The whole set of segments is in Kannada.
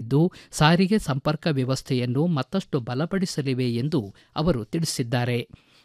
ಕೈಗೊಂಡಿದ್ದು ಸಾರಿಗೆ ಸಂಪರ್ಕ ವ್ಯವಸ್ಥೆಯನ್ನು ಮತ್ತಷ್ಟು ಬಲಪಡಿಸಲಿವೆ ಎಂದು ಅವರು ತಿಳಿಸಿದ್ದಾರೆ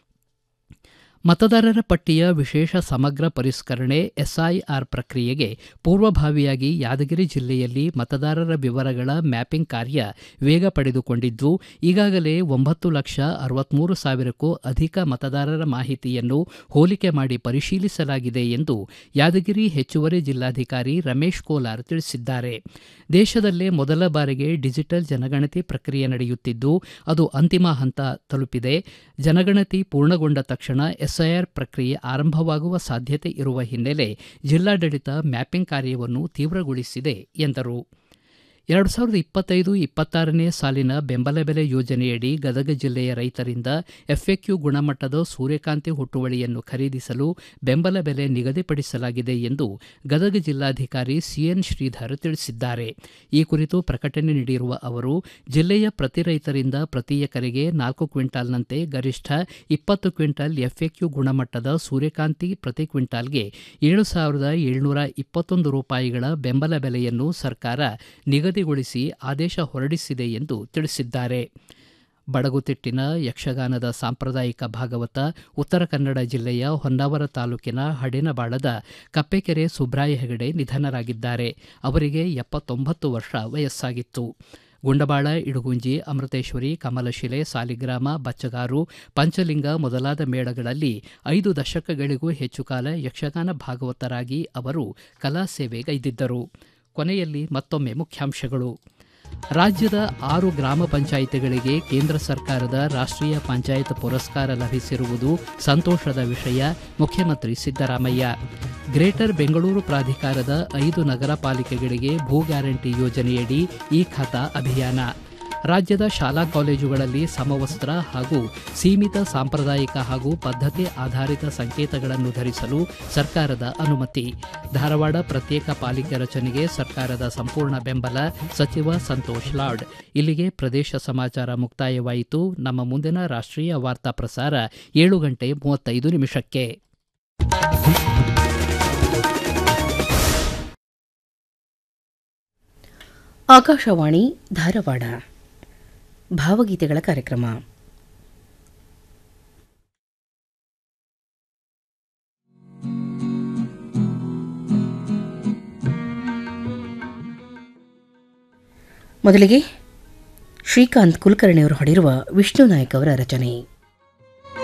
ಮತದಾರರ ಪಟ್ಟಿಯ ವಿಶೇಷ ಸಮಗ್ರ ಪರಿಷ್ಕರಣೆ ಎಸ್ಐಆರ್ ಪ್ರಕ್ರಿಯೆಗೆ ಪೂರ್ವಭಾವಿಯಾಗಿ ಯಾದಗಿರಿ ಜಿಲ್ಲೆಯಲ್ಲಿ ಮತದಾರರ ವಿವರಗಳ ಮ್ಯಾಪಿಂಗ್ ಕಾರ್ಯ ವೇಗ ಪಡೆದುಕೊಂಡಿದ್ದು ಈಗಾಗಲೇ ಒಂಬತ್ತು ಲಕ್ಷ ಅರವತ್ಮೂರು ಸಾವಿರಕ್ಕೂ ಅಧಿಕ ಮತದಾರರ ಮಾಹಿತಿಯನ್ನು ಹೋಲಿಕೆ ಮಾಡಿ ಪರಿಶೀಲಿಸಲಾಗಿದೆ ಎಂದು ಯಾದಗಿರಿ ಹೆಚ್ಚುವರಿ ಜಿಲ್ಲಾಧಿಕಾರಿ ರಮೇಶ್ ಕೋಲಾರ್ ತಿಳಿಸಿದ್ದಾರೆ ದೇಶದಲ್ಲೇ ಮೊದಲ ಬಾರಿಗೆ ಡಿಜಿಟಲ್ ಜನಗಣತಿ ಪ್ರಕ್ರಿಯೆ ನಡೆಯುತ್ತಿದ್ದು ಅದು ಅಂತಿಮ ಹಂತ ತಲುಪಿದೆ ಜನಗಣತಿ ಪೂರ್ಣಗೊಂಡ ತಕ್ಷಣ ಎಸ್ಐಆರ್ ಪ್ರಕ್ರಿಯೆ ಆರಂಭವಾಗುವ ಸಾಧ್ಯತೆ ಇರುವ ಹಿನ್ನೆಲೆ ಜಿಲ್ಲಾಡಳಿತ ಮ್ಯಾಪಿಂಗ್ ಕಾರ್ಯವನ್ನು ತೀವ್ರಗೊಳಿಸಿದೆ ಎಂದರು ಎರಡು ಸಾವಿರದ ಇಪ್ಪತ್ತೈದು ಇಪ್ಪತ್ತಾರನೇ ಸಾಲಿನ ಬೆಂಬಲ ಬೆಲೆ ಯೋಜನೆಯಡಿ ಗದಗ ಜಿಲ್ಲೆಯ ರೈತರಿಂದ ಎಫ್ಎಕ್ಯೂ ಗುಣಮಟ್ಟದ ಸೂರ್ಯಕಾಂತಿ ಹುಟ್ಟುವಳಿಯನ್ನು ಖರೀದಿಸಲು ಬೆಂಬಲ ಬೆಲೆ ನಿಗದಿಪಡಿಸಲಾಗಿದೆ ಎಂದು ಗದಗ ಜಿಲ್ಲಾಧಿಕಾರಿ ಸಿಎನ್ ಶ್ರೀಧರ್ ತಿಳಿಸಿದ್ದಾರೆ ಈ ಕುರಿತು ಪ್ರಕಟಣೆ ನೀಡಿರುವ ಅವರು ಜಿಲ್ಲೆಯ ಪ್ರತಿ ರೈತರಿಂದ ಪ್ರತಿ ಎಕರೆಗೆ ನಾಲ್ಕು ಕ್ವಿಂಟಾಲ್ನಂತೆ ಗರಿಷ್ಠ ಇಪ್ಪತ್ತು ಕ್ವಿಂಟಾಲ್ ಎಫ್ಎಕ್ಯೂ ಗುಣಮಟ್ಟದ ಸೂರ್ಯಕಾಂತಿ ಪ್ರತಿ ಕ್ವಿಂಟಾಲ್ಗೆ ಏಳು ಸಾವಿರದ ಏಳುನೂರ ಇಪ್ಪತ್ತೊಂದು ರೂಪಾಯಿಗಳ ಬೆಂಬಲ ಬೆಲೆಯನ್ನು ಸರ್ಕಾರ ನಿಗದಿಗೊಳಿಸಿ ಆದೇಶ ಹೊರಡಿಸಿದೆ ಎಂದು ತಿಳಿಸಿದ್ದಾರೆ ಬಡಗುತಿಟ್ಟಿನ ಯಕ್ಷಗಾನದ ಸಾಂಪ್ರದಾಯಿಕ ಭಾಗವತ ಉತ್ತರ ಕನ್ನಡ ಜಿಲ್ಲೆಯ ಹೊನ್ನಾವರ ತಾಲೂಕಿನ ಹಡಿನಬಾಳದ ಕಪ್ಪೆಕೆರೆ ಸುಬ್ರಾಯ ಹೆಗಡೆ ನಿಧನರಾಗಿದ್ದಾರೆ ಅವರಿಗೆ ಎಪ್ಪತ್ತೊಂಬತ್ತು ವರ್ಷ ವಯಸ್ಸಾಗಿತ್ತು ಗುಂಡಬಾಳ ಇಡುಗುಂಜಿ ಅಮೃತೇಶ್ವರಿ ಕಮಲಶಿಲೆ ಸಾಲಿಗ್ರಾಮ ಬಚ್ಚಗಾರು ಪಂಚಲಿಂಗ ಮೊದಲಾದ ಮೇಳಗಳಲ್ಲಿ ಐದು ದಶಕಗಳಿಗೂ ಹೆಚ್ಚು ಕಾಲ ಯಕ್ಷಗಾನ ಭಾಗವತರಾಗಿ ಅವರು ಕಲಾ ಸೇವೆಗೈದಿದ್ದರು ಕೊನೆಯಲ್ಲಿ ಮತ್ತೊಮ್ಮೆ ಮುಖ್ಯಾಂಶಗಳು ರಾಜ್ಯದ ಆರು ಗ್ರಾಮ ಪಂಚಾಯಿತಿಗಳಿಗೆ ಕೇಂದ್ರ ಸರ್ಕಾರದ ರಾಷ್ಟ್ರೀಯ ಪಂಚಾಯತ್ ಪುರಸ್ಕಾರ ಲಭಿಸಿರುವುದು ಸಂತೋಷದ ವಿಷಯ ಮುಖ್ಯಮಂತ್ರಿ ಸಿದ್ದರಾಮಯ್ಯ ಗ್ರೇಟರ್ ಬೆಂಗಳೂರು ಪ್ರಾಧಿಕಾರದ ಐದು ನಗರ ಪಾಲಿಕೆಗಳಿಗೆ ಭೂ ಗ್ಯಾರಂಟಿ ಯೋಜನೆಯಡಿ ಈ ಖಾತಾ ಅಭಿಯಾನ ರಾಜ್ಯದ ಶಾಲಾ ಕಾಲೇಜುಗಳಲ್ಲಿ ಸಮವಸ್ತ್ರ ಹಾಗೂ ಸೀಮಿತ ಸಾಂಪ್ರದಾಯಿಕ ಹಾಗೂ ಪದ್ಧತಿ ಆಧಾರಿತ ಸಂಕೇತಗಳನ್ನು ಧರಿಸಲು ಸರ್ಕಾರದ ಅನುಮತಿ ಧಾರವಾಡ ಪ್ರತ್ಯೇಕ ಪಾಲಿಕೆ ರಚನೆಗೆ ಸರ್ಕಾರದ ಸಂಪೂರ್ಣ ಬೆಂಬಲ ಸಚಿವ ಸಂತೋಷ್ ಲಾಡ್ ಇಲ್ಲಿಗೆ ಪ್ರದೇಶ ಸಮಾಚಾರ ಮುಕ್ತಾಯವಾಯಿತು ನಮ್ಮ ಮುಂದಿನ ರಾಷ್ಟ್ರೀಯ ವಾರ್ತಾ ಪ್ರಸಾರ ಏಳು ಗಂಟೆ ಮೂವತ್ತೈದು ನಿಮಿಷಕ್ಕೆ ಆಕಾಶವಾಣಿ ಧಾರವಾಡ ಭಾವಗೀತೆಗಳ ಕಾರ್ಯಕ್ರಮ ಮೊದಲಿಗೆ ಶ್ರೀಕಾಂತ್ ಕುಲಕರ್ಣಿ ಅವರು ಹಾಡಿರುವ ವಿಷ್ಣು ನಾಯಕ್ ಅವರ ರಚನೆ